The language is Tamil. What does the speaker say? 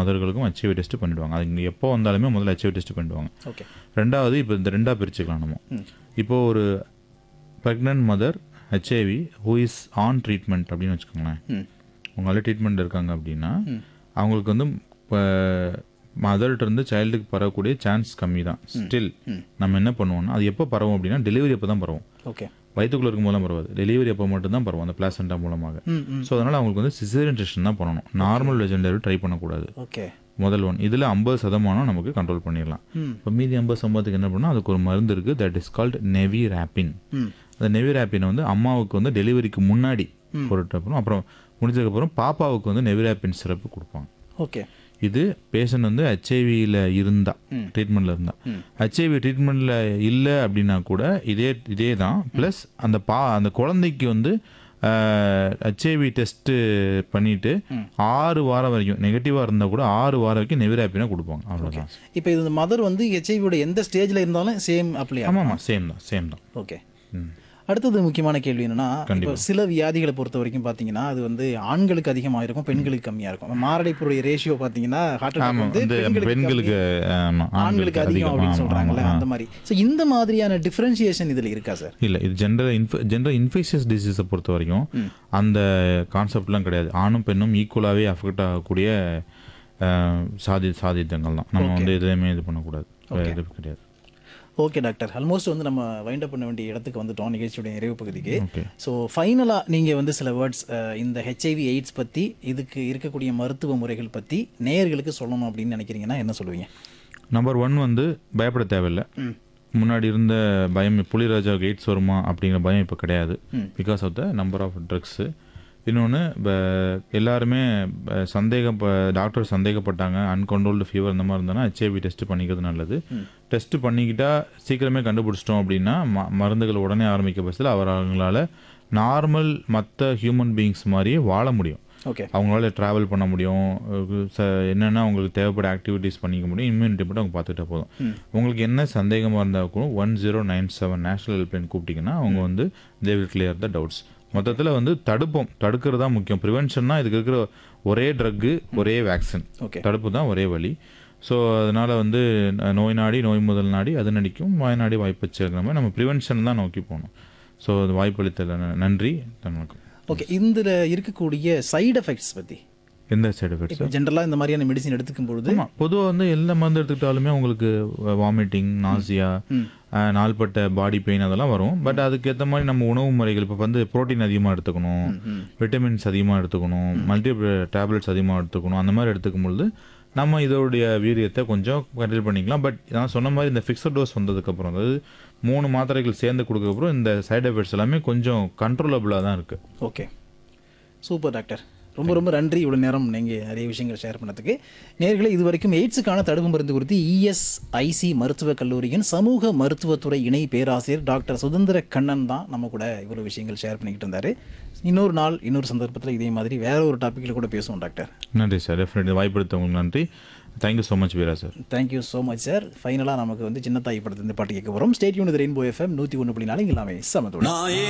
மதர்களுக்கும் ஹெச்ஐவி டெஸ்ட் பண்ணிடுவாங்க அது இங்கே எப்போ வந்தாலுமே முதல்ல ஹெச்ஐவி டெஸ்ட் பண்ணிடுவாங்க ஓகே ரெண்டாவது இப்போ இந்த ரெண்டாக பிரிச்சுக்கலாம் நம்ம இப்போ ஒரு pregnant mother HIV who is on treatment அப்படின்னு வச்சுக்கோங்களேன் ம் உங்களால் ட்ரீட்மெண்ட் இருக்காங்க அப்படின்னா அவங்களுக்கு வந்து இப்போ மதர்கிட்ட இருந்து சைல்டுக்கு பரவக்கூடிய சான்ஸ் கம்மி தான் ஸ்டில் நம்ம என்ன பண்ணுவோம்னா அது எப்போ பரவும் அப்படின்னா டெலிவரி அப்போ தான் பரவும் ஓகே வயிற்றுக்குள்ள இருக்கும் போதெல்லாம் பரவாது டெலிவரி அப்போ மட்டும்தான் பரவும் அந்த பிளாசண்டா மூலமாக ம் ம் ஸோ அதனால் அவங்களுக்கு வந்து சிசேரியன் டெஸ்ட் தான் பண்ணணும் நார்மல் லெஜெண்டரி ட்ரை பண்ணக்கூடாது ஓகே முதல் ஒன் இதில் ஐம்பது சதமானம் நமக்கு கண்ட்ரோல் பண்ணிடலாம் ம். இப்போ மீதி ஐம்பது சம்பவத்துக்கு என்ன பண்ணால் அதுக்கு ஒரு மருந்து இருக்குது that is called nevirapine ம் அந்த நெவி ரேப்பினை வந்து அம்மாவுக்கு வந்து டெலிவரிக்கு முன்னாடி போட்டு அப்புறம் அப்புறம் முடிஞ்சதுக்கப்புறம் பாப்பாவுக்கு வந்து நெவி ரேப்பின் சிறப்பு கொடுப்பாங்க ஓகே இது பேஷண்ட் வந்து ஹெச்ஐவியில் இருந்தா ட்ரீட்மெண்ட்டில் இருந்தா ஹெச்ஐவி ட்ரீட்மெண்ட்டில் இல்லை அப்படின்னா கூட இதே இதே தான் ப்ளஸ் அந்த பா அந்த குழந்தைக்கு வந்து ஹெச்ஐவி டெஸ்ட்டு பண்ணிட்டு ஆறு வாரம் வரைக்கும் நெகட்டிவாக இருந்தால் கூட ஆறு வாரம் வரைக்கும் நெவிராப்பினா கொடுப்பாங்க அவ்வளோதான் இப்போ இது மதர் வந்து ஹெச்ஐவியோட எந்த ஸ்டேஜில் இருந்தாலும் சேம் அப்ளை ஆமாம் ஆமாம் சேம் தான் சேம் தான் ஓகே ம். அடுத்தது முக்கியமான கேள்வி என்னன்னா இப்போ சில வியாதிகளை பொறுத்த வரைக்கும் பார்த்தீங்கன்னா அது வந்து ஆண்களுக்கு அதிகமாக இருக்கும் பெண்களுக்கு கம்மியாக இருக்கும் மாரடைப்புடைய ரேஷியோ பார்த்தீங்கன்னா ஹார்ட் அட்டாக் ஆமாம் வந்து இந்த பெண்களுக்கு பெண்களுக்கு ஆமா, ஆண்களுக்கு அதிகம் அப்படின்னு ஆமா, சொல்றாங்கல்ல ஆமா. அந்த மாதிரி ஸோ இந்த மாதிரியான டிஃபரன்சியேஷன் இதில் இருக்கா சார் இல்லை இது ஜென்ரல் இன்ஃப ஜென்ரல் இன்ஃபெக்ஷியஸ் டிசீஸை பொறுத்த வரைக்கும் அந்த கான்செப்ட்லாம் கிடையாது ஆணும் பெண்ணும் ஈக்குவலாகவே அஃபெக்ட் ஆகக்கூடிய அஹ், சாதி சாதித்தங்கள் தான் நம்ம வந்து எதுலையுமே இது பண்ணக்கூடாது வேற எதுவும் கிடையாது ஓகே டாக்டர் ஆல்மோஸ்ட் வந்து நம்ம வைண்ட் அப் பண்ண வேண்டிய இடத்துக்கு வந்துட்டோம் நிகழ்ச்சியுடைய நிறைவு பகுதிக்கு ஓகே ஸோ ஃபைனலாக நீங்கள் வந்து சில வேர்ட்ஸ் இந்த ஹெச்ஐவி எய்ட்ஸ் பற்றி இதுக்கு இருக்கக்கூடிய மருத்துவ முறைகள் பற்றி நேயர்களுக்கு சொல்லணும் அப்படின்னு நினைக்கிறீங்கன்னா என்ன சொல்லுவீங்க நம்பர் ஒன் வந்து பயப்பட தேவையில்லை முன்னாடி இருந்த பயம் புலிராஜாவுக்கு எய்ட்ஸ் வருமா அப்படிங்கிற பயம் இப்போ கிடையாது because of the number of drugs இன்னொன்று எல்லாருமே ப- சந்தேகம் டாக்டர் சந்தேகப்பட்டாங்க அன்கண்ட்ரோல்டு ஃபீவர் இந்த மாதிரி இருந்ததுன்னா ஹெச்ஐவி டெஸ்ட் பண்ணிக்கிறது நல்லது டெஸ்ட் பண்ணிக்கிட்டா சீக்கிரமே கண்டுபிடிச்சிட்டோம் அப்படின்னா ம மருந்துகள் உடனே ஆரம்பிக்க பட்சத்தில் அவர் அவங்களால நார்மல் மற்ற ஹியூமன் பீயிங்ஸ் மாதிரியே வாழ முடியும் ஓகே அவங்களால ட்ராவல் பண்ண முடியும் அஹ் ச என்னென்ன அவங்களுக்கு தேவைப்பட ஆக்டிவிட்டீஸ் பண்ணிக்க முடியும் இம்யூனிட்டி மட்டும் அவங்க பார்த்துக்கிட்டா போதும் உங்களுக்கு என்ன சந்தேகமாக இருந்தால் கூட one zero nine seven national helpline கூப்பிட்டிங்கன்னா அவங்க வந்து they will clear the doubts மொத்தத்தில் வந்து தடுப்போம் தடுக்கிறது தான் முக்கியம் ப்ரிவென்ஷன்னா இதுக்கு இருக்கிற ஒரே ட்ரக்கு ஒரே வேக்சின் ஓகே தடுப்பு தான் ஒரே வழி ஸோ அதனால் வந்து ந- நோய் நாடி நோய் முதல் நாடி அது நடிக்கும் வாய் நாடி வாய்ப்பச்சுங்கிற மாதிரி நம்ம ப்ரிவென்ஷன் தான் நோக்கி போகணும் ஸோ அது வாய்ப்பளித்தல் நன்றி தனக்கு ஓகே இதில் இருக்கக்கூடிய சைடு எஃபெக்ட்ஸ் பற்றி எந்த சைடு எஃபெக்ட்ஸ் இப்போ ஜென்ரலாக இந்த மாதிரியான மெடிசின் எடுத்துக்கும் பொழுது ஆமாம் பொதுவாக வந்து எந்த மருந்து எடுத்துக்கிட்டாலுமே உங்களுக்கு வாமிட்டிங் நாசியா நாள்பட்ட பாடி பெயின் அதெல்லாம் வரும் பட் அதுக்கேற்ற மாதிரி நம்ம உணவு முறைகள் இப்போ வந்து புரோட்டீன் அதிகமாக எடுத்துக்கணும் விட்டமின்ஸ் அதிகமாக எடுத்துக்கணும் மல்டிபிள் டேப்லெட்ஸ் அதிகமாக எடுத்துக்கணும் அந்த மாதிரி எடுத்துக்கும் பொழுது நம்ம இதோடைய வீரியத்தை கொஞ்சம் கண்ட்ரோல் பண்ணிக்கலாம் பட் நான் சொன்ன மாதிரி இந்த ஃபிக்ஸட் டோஸ் வந்ததுக்கப்புறம் அதாவது மூணு மாத்திரைகள் சேர்ந்து கொடுக்கறதுக்கப்புறம் இந்த சைடு எஃபெக்ட்ஸ் எல்லாமே கொஞ்சம் கண்ட்ரோலபிளாக தான் இருக்குது ஓகே சூப்பர் டாக்டர் ரொம்ப ரொம்ப நன்றி இவ்வளோ நேரம் நீங்கள் நிறைய விஷயங்கள் ஷேர் பண்ணதுக்கு நேர்களை இது வரைக்கும் எய்ட்ஸுக்கான தடுப்பு மருந்து குறித்து இஎஸ்ஐசி மருத்துவக் கல்லூரியின் சமூக மருத்துவத்துறை இணை பேராசிரியர் டாக்டர் சுதந்திர கண்ணன் தான் நம்ம கூட இவ்வளோ விஷயங்கள் ஷேர் பண்ணிக்கிட்டு இருந்தார் இன்னொரு நாள் இன்னொரு சந்தர்ப்பத்தில் இதே மாதிரி வேற ஒரு டாப்பிக்கில் கூட பேசுவோம் டாக்டர் நன்றி சார் டெஃபினெட்லி வாய்ப்படுத்தவங்களுக்கு நன்றி thank you so much Veera sir thank you so much sir ஃபைனலாக நமக்கு வந்து சின்னத்தாய் படத்துல இருந்து பாட்டு கேட்க போகிறோம் ஸ்டேட் யூனிட் ரெயின்போ எஃப்எம் நூற்றி ஒன்று புள்ளி நாலு இங்கே எல்லாமே சமத்தோட நான்